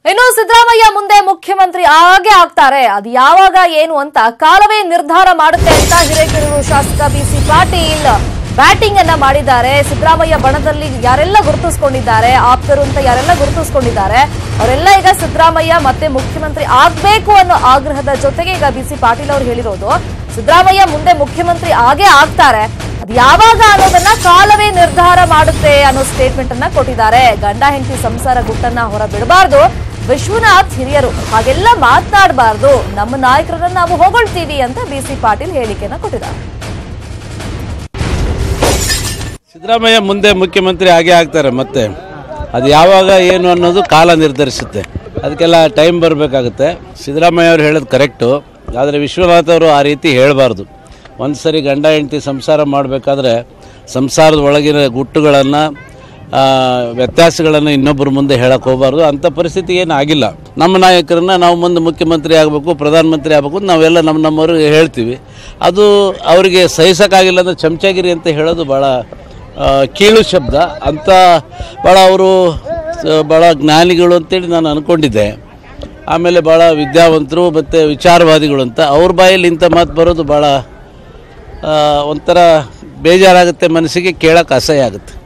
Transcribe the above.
ಇನ್ನು ಸಿದ್ದರಾಮಯ್ಯ ಮುಂದೆ ಮುಖ್ಯಮಂತ್ರಿ ಆಗೇ ಆಗ್ತಾರೆ ಅದು ಯಾವಾಗ ಏನು ಅಂತ ಕಾಲವೇ ನಿರ್ಧಾರ ಮಾಡುತ್ತೆ ಅಂತ ಹಿರೇಕೆರೂರು ಶಾಸಕ ಬಿಸಿ ಪಾಟೀಲ್ ಬ್ಯಾಟಿಂಗ್ ಅನ್ನ ಮಾಡಿದ್ದಾರೆ ಸಿದ್ದರಾಮಯ್ಯ ಬಣದಲ್ಲಿ ಯಾರೆಲ್ಲ ಗುರುತಿಸ್ಕೊಂಡಿದ್ದಾರೆ ಆಪ್ತರು ಅಂತ ಯಾರೆಲ್ಲ ಗುರುತಿಸ್ಕೊಂಡಿದ್ದಾರೆ ಅವರೆಲ್ಲ ಈಗ ಸಿದ್ದರಾಮಯ್ಯ ಮತ್ತೆ ಮುಖ್ಯಮಂತ್ರಿ ಆಗ್ಬೇಕು ಅನ್ನೋ ಆಗ್ರಹದ ಜೊತೆಗೆ ಈಗ ಬಿಸಿ ಪಾಟೀಲ್ ಅವರು ಹೇಳಿರೋದು ಸಿದ್ದರಾಮಯ್ಯ ಮುಂದೆ ಮುಖ್ಯಮಂತ್ರಿ ಆಗೇ ಆಗ್ತಾರೆ ಅದು ಯಾವಾಗ ಅನ್ನೋದನ್ನ ಕಾಲವೇ ನಿರ್ಧಾರ ಮಾಡುತ್ತೆ ಅನ್ನೋ ಸ್ಟೇಟ್ಮೆಂಟ್ ಅನ್ನ ಕೊಟ್ಟಿದ್ದಾರೆ ಗಂಡ ಹೆಂಡತಿ ಸಂಸಾರ ಗುಟ್ಟನ್ನ ಹೊರ ಬಿಡಬಾರ್ದು ವಿಶ್ವನಾಥ್ ಹಿರಿಯರು ಹಾಗೆಲ್ಲ ಮಾತನಾಡಬಾರ್ದು ನಮ್ಮ ನಾಯಕರನ್ನ ನಾವು ಹೊಗಳ್ತೀವಿ ಅಂತ ಬಿಸಿ ಪಾಟೀಲ್ ಹೇಳಿಕೆಯನ್ನ ಕೊಟ್ಟಿದ್ದಾರೆ ಸಿದ್ದರಾಮಯ್ಯ ಮುಂದೆ ಮುಖ್ಯಮಂತ್ರಿ ಆಗೇ ಆಗ್ತಾರೆ ಮತ್ತೆ ಅದು ಯಾವಾಗ ಏನು ಅನ್ನೋದು ಕಾಲ ನಿರ್ಧರಿಸುತ್ತೆ ಅದಕ್ಕೆಲ್ಲ ಟೈಮ್ ಬರಬೇಕಾಗುತ್ತೆ ಸಿದ್ದರಾಮಯ್ಯ ಅವರು ಹೇಳೋದು ಕರೆಕ್ಟು ಆದರೆ ವಿಶ್ವನಾಥ್ ಅವರು ಆ ರೀತಿ ಹೇಳಬಾರ್ದು ಒಂದು ಸರಿ ಗಂಡ ಹೆಂಡತಿ ಸಂಸಾರ ಮಾಡಬೇಕಾದ್ರೆ ಸಂಸಾರದ ಒಳಗಿನ ಗುಟ್ಟುಗಳನ್ನು ವ್ಯತ್ಯಾಸಗಳನ್ನು ಇನ್ನೊಬ್ಬರ ಮುಂದೆ ಹೇಳಕ್ಕೆ ಹೋಗಬಾರ್ದು ಅಂಥ ಪರಿಸ್ಥಿತಿ ಏನು ಆಗಿಲ್ಲ ನಮ್ಮ ನಾಯಕರನ್ನ ನಾವು ಮುಂದೆ ಮುಖ್ಯಮಂತ್ರಿ ಆಗಬೇಕು ಪ್ರಧಾನಮಂತ್ರಿ ಆಗಬೇಕು ಅಂತ ನಾವೆಲ್ಲ ನಮ್ಮ ನಮ್ಮವ್ರಿಗೆ ಹೇಳ್ತೀವಿ ಅದು ಅವರಿಗೆ ಸಹಿಸೋಕ್ಕಾಗಿಲ್ಲ ಅಂದರೆ ಚಮಚಾಗಿರಿ ಅಂತ ಹೇಳೋದು ಭಾಳ ಆ, ಕೀಳು ಶಬ್ದ ಅಂತ ಭಾಳ ಅವರು ಭಾಳ ಜ್ಞಾನಿಗಳು ಅಂತೇಳಿ ನಾನು ಅಂದ್ಕೊಂಡಿದ್ದೆ ಆಮೇಲೆ ಭಾಳ ವಿದ್ಯಾವಂತರು ಮತ್ತು ವಿಚಾರವಾದಿಗಳು ಅಂತ ಅವ್ರ ಬಾಯಲ್ಲಿ ಇಂಥ ಮಾತು ಬರೋದು ಭಾಳ ಆ, ಒಂಥರ ಬೇಜಾರಾಗುತ್ತೆ ಮನಸ್ಸಿಗೆ ಕೇಳೋಕೆ ಅಸಹ್ಯ ಆಗುತ್ತೆ